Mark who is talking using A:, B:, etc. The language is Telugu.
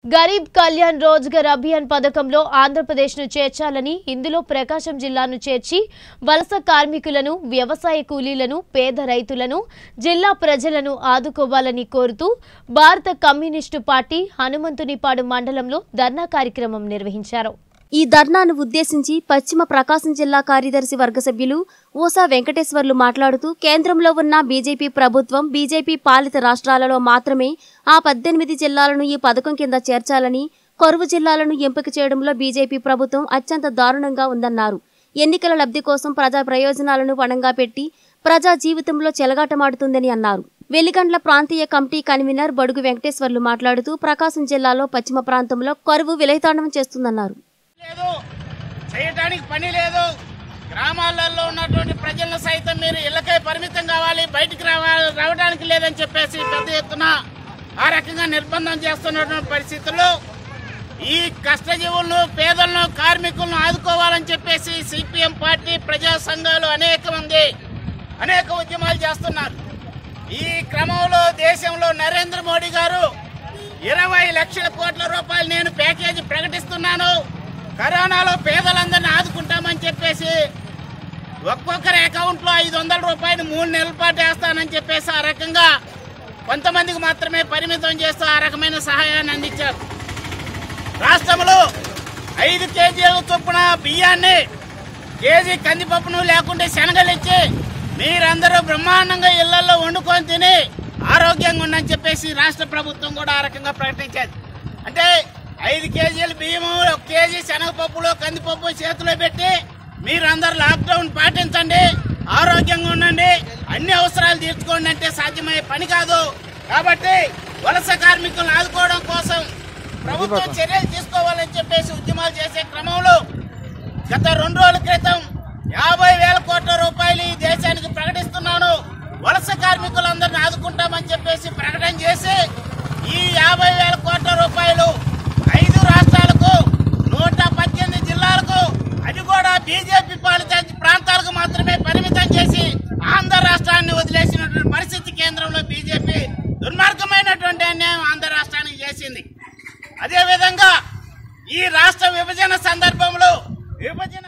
A: గరీబ్ కళ్యాణ్ రోజ్గర్ అభియాన్ పథకంలో ఆంధ్రప్రదేశ్ను చేర్చాలని ఇందులో ప్రకాశం జిల్లాను చేర్చి వలస కార్మికులను వ్యవసాయ కూలీలను పేద రైతులను జిల్లా ప్రజలను ఆదుకోవాలని కోరుతూ భారత కమ్యూనిస్టు పార్టీ హనుమంతునిపాడు మండలంలో ధర్నా కార్యక్రమం నిర్వహించారు
B: ఈ ధర్నాను ఉద్దేశించి పశ్చిమ ప్రకాశం జిల్లా కార్యదర్శి వర్గ సభ్యులు ఊసా వెంకటేశ్వర్లు మాట్లాడుతూ కేంద్రంలో ఉన్న బీజేపీ ప్రభుత్వం బీజేపీ పాలిత రాష్ట్రాలలో మాత్రమే ఆ పద్దెనిమిది జిల్లాలను ఈ పథకం కింద చేర్చాలని కొరువు జిల్లాలను ఎంపిక చేయడంలో బీజేపీ ప్రభుత్వం అత్యంత దారుణంగా ఉందన్నారు ఎన్నికల లబ్ధి కోసం ప్రజా ప్రయోజనాలను పణంగా పెట్టి ప్రజా జీవితంలో చెలగాటమాడుతుందని అన్నారు వెలిగండ్ల ప్రాంతీయ కమిటీ కన్వీనర్ బడుగు వెంకటేశ్వర్లు మాట్లాడుతూ ప్రకాశం జిల్లాలో పశ్చిమ ప్రాంతంలో కరువు విలయతాండవం చేస్తుందన్నారు
C: లేదు చేయటానికి పని లేదు గ్రామాలలో ఉన్నటువంటి ప్రజలను సైతం మీరు ఇళ్లకై పరిమితం కావాలి బయటికి రావాలి రావడానికి లేదని చెప్పేసి పెద్ద ఎత్తున ఆ రకంగా నిర్బంధం చేస్తున్నటువంటి పరిస్థితుల్లో ఈ కష్టజీవులను పేదలను కార్మికులను ఆదుకోవాలని చెప్పేసి సిపిఎం పార్టీ ప్రజా సంఘాలు అనేక మంది అనేక ఉద్యమాలు చేస్తున్నారు ఈ క్రమంలో దేశంలో నరేంద్ర మోడీ గారు ఇరవై లక్షల కోట్ల రూపాయలు నేను ప్యాకేజీ ప్రకటిస్తున్నాను కరోనాలో పేదలందరినీ ఆదుకుంటామని చెప్పేసి ఒక్కొక్కరి అకౌంట్ లో ఐదు వందల రూపాయలు మూడు నెలల పాటు వేస్తానని చెప్పేసి ఆ రకంగా కొంతమందికి మాత్రమే పరిమితం చేస్తూ ఆ రకమైన సహాయాన్ని అందించారు రాష్ట్రంలో ఐదు కేజీల చొప్పున బియ్యాన్ని కేజీ కందిపప్పును లేకుంటే శనగలు ఇచ్చి మీరందరూ బ్రహ్మాండంగా ఇళ్లలో వండుకొని తిని ఆరోగ్యంగా ఉండని చెప్పేసి రాష్ట్ర ప్రభుత్వం కూడా ఆ రకంగా ప్రకటించేది అంటే ఐదు కేజీల బియ్యము ఒక కేజీ శనగపప్పులు కందిపప్పు చేతిలో పెట్టి మీరందరూ లాక్డౌన్ పాటించండి ఆరోగ్యంగా ఉండండి అన్ని అవసరాలు తీర్చుకోండి అంటే సాధ్యమయ్యే పని కాదు కాబట్టి వలస కార్మికులను ఆదుకోవడం కోసం ప్రభుత్వం చర్యలు తీసుకోవాలని చెప్పేసి ఉద్యమాలు చేసే క్రమంలో గత రెండు రోజుల క్రితం యాభై వేల కోట్ల రూపాయలు ఈ దేశానికి ప్రకటిస్తున్నాను వలస కార్మికులందరిని ఆదుకుంటామని చెప్పేసి ప్రకటన చేసి ఈ యాభై వేల కోట్ల రూపాయలు ఐదు రాష్ట్రాలకు నూట పద్దెనిమిది జిల్లాలకు అది కూడా బీజేపీ పాలిత ప్రాంతాలకు మాత్రమే పరిమితం చేసి ఆంధ్ర రాష్ట్రాన్ని వదిలేసినటువంటి పరిస్థితి కేంద్రంలో బీజేపీ దుర్మార్గమైనటువంటి అన్యాయం ఆంధ్ర రాష్ట్రానికి చేసింది అదే విధంగా ఈ రాష్ట్ర విభజన సందర్భంలో విభజన